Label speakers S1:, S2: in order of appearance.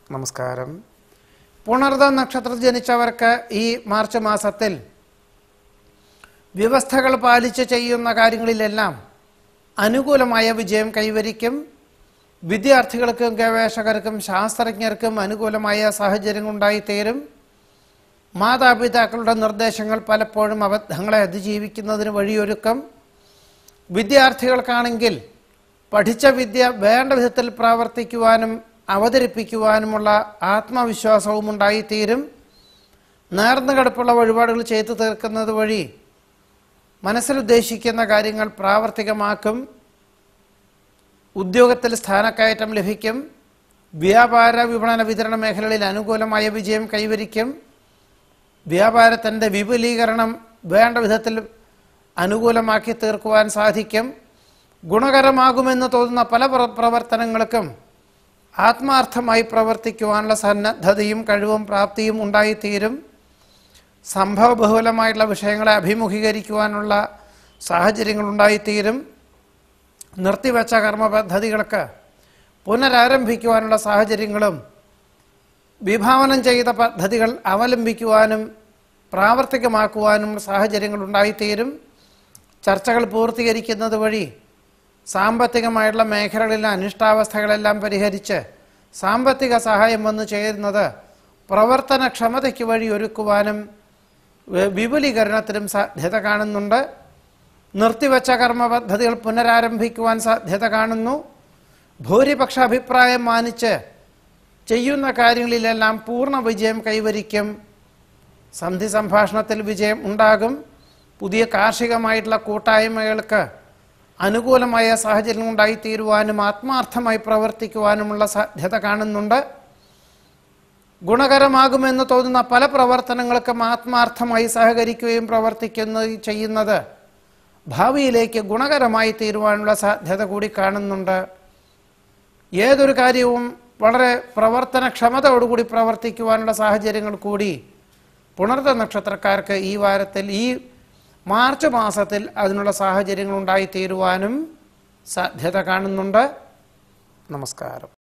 S1: നമസ്കാരം പുണർദ നക്ഷത്രത്തിൽ ജനിച്ചവർക്ക് ഈ മാർച്ച് മാസത്തിൽ വ്യവസ്ഥകൾ പാലിച്ച് ചെയ്യുന്ന കാര്യങ്ങളിലെല്ലാം അനുകൂലമായ വിജയം കൈവരിക്കും വിദ്യാർത്ഥികൾക്കും ഗവേഷകർക്കും ശാസ്ത്രജ്ഞർക്കും അനുകൂലമായ സാഹചര്യങ്ങൾ ഉണ്ടായിത്തീരും മാതാപിതാക്കളുടെ നിർദ്ദേശങ്ങൾ പലപ്പോഴും അബദ്ധങ്ങളെ അതിജീവിക്കുന്നതിന് വഴിയൊരുക്കും വിദ്യാർത്ഥികൾക്കാണെങ്കിൽ പഠിച്ച വിദ്യ വേണ്ട വിധത്തിൽ പ്രവർത്തിക്കുവാനും അവതരിപ്പിക്കുവാനുമുള്ള ആത്മവിശ്വാസവും ഉണ്ടായിത്തീരും നേർന്നു കിടപ്പുള്ള വഴിപാടുകൾ ചെയ്തു തീർക്കുന്നത് വഴി മനസ്സിലുദ്ദേശിക്കുന്ന കാര്യങ്ങൾ പ്രാവർത്തികമാക്കും ഉദ്യോഗത്തിൽ സ്ഥാനക്കയറ്റം ലഭിക്കും വ്യാപാര വിപണന വിതരണ മേഖലകളിൽ അനുകൂലമായ വിജയം കൈവരിക്കും വ്യാപാരത്തിൻ്റെ വിപുലീകരണം വേണ്ട വിധത്തിൽ അനുകൂലമാക്കി തീർക്കുവാൻ സാധിക്കും ഗുണകരമാകുമെന്ന് തോന്നുന്ന പല പ്ര- പ്രവർത്തനങ്ങൾക്കും ആത്മാർത്ഥമായി പ്രവർത്തിക്കുവാനുള്ള സന്നദ്ധതയും കഴിവും പ്രാപ്തിയും ഉണ്ടായിത്തീരും സംഭവബഹുലമായിട്ടുള്ള വിഷയങ്ങളെ അഭിമുഖീകരിക്കുവാനുള്ള സാഹചര്യങ്ങൾ ഉണ്ടായിത്തീരും നിർത്തിവെച്ച കർമ്മ പദ്ധതികൾക്ക് പുനരാരംഭിക്കുവാനുള്ള സാഹചര്യങ്ങളും വിഭാവനം ചെയ്ത പദ്ധതികൾ അവലംബിക്കുവാനും പ്രാവർത്തികമാക്കുവാനും സാഹചര്യങ്ങൾ ഉണ്ടായിത്തീരും ചർച്ചകൾ പൂർത്തീകരിക്കുന്നത് വഴി സാമ്പത്തികമായിട്ടുള്ള മേഖലകളിലെ അനിഷ്ടാവസ്ഥകളെല്ലാം പരിഹരിച്ച് സാമ്പത്തിക സഹായം വന്നു ചേരുന്നത് പ്രവർത്തനക്ഷമതയ്ക്ക് വഴി ഒരുക്കുവാനും വി- വിപുലീകരണത്തിനും സാധ്യത കാണുന്നുണ്ട് നിർത്തിവെച്ച കർമ്മ പദ്ധതികൾ പുനരാരംഭിക്കുവാൻ സാധ്യത കാണുന്നു ഭൂരിപക്ഷ അഭിപ്രായം മാനിച്ച് ചെയ്യുന്ന കാര്യങ്ങളിലെല്ലാം പൂർണ്ണ വിജയം കൈവരിക്കും സന്ധി സംഭാഷണത്തിൽ വിജയം ഉണ്ടാകും പുതിയ കാർഷികമായിട്ടുള്ള കൂട്ടായ്മകൾക്ക് അനുകൂലമായ സാഹചര്യം ഉണ്ടായിത്തീരുവാനും ആത്മാർത്ഥമായി പ്രവർത്തിക്കുവാനുമുള്ള സാധ്യത കാണുന്നുണ്ട് ഗുണകരമാകുമെന്ന് തോന്നുന്ന പല പ്രവർത്തനങ്ങൾക്കും ആത്മാർത്ഥമായി സഹകരിക്കുകയും പ്രവർത്തിക്കുകയും ചെയ്യുന്നത് ഭാവിയിലേക്ക് ഗുണകരമായി തീരുവാനുള്ള സാധ്യത കൂടി കാണുന്നുണ്ട് ഏതൊരു കാര്യവും വളരെ പ്രവർത്തനക്ഷമതയോടുകൂടി പ്രവർത്തിക്കുവാനുള്ള സാഹചര്യങ്ങൾ കൂടി പുണർത്ത നക്ഷത്രക്കാർക്ക് ഈ വാരത്തിൽ ഈ മാർച്ച് മാസത്തിൽ അതിനുള്ള സാഹചര്യങ്ങൾ ഉണ്ടായിത്തീരുവാനും സാധ്യത കാണുന്നുണ്ട് നമസ്കാരം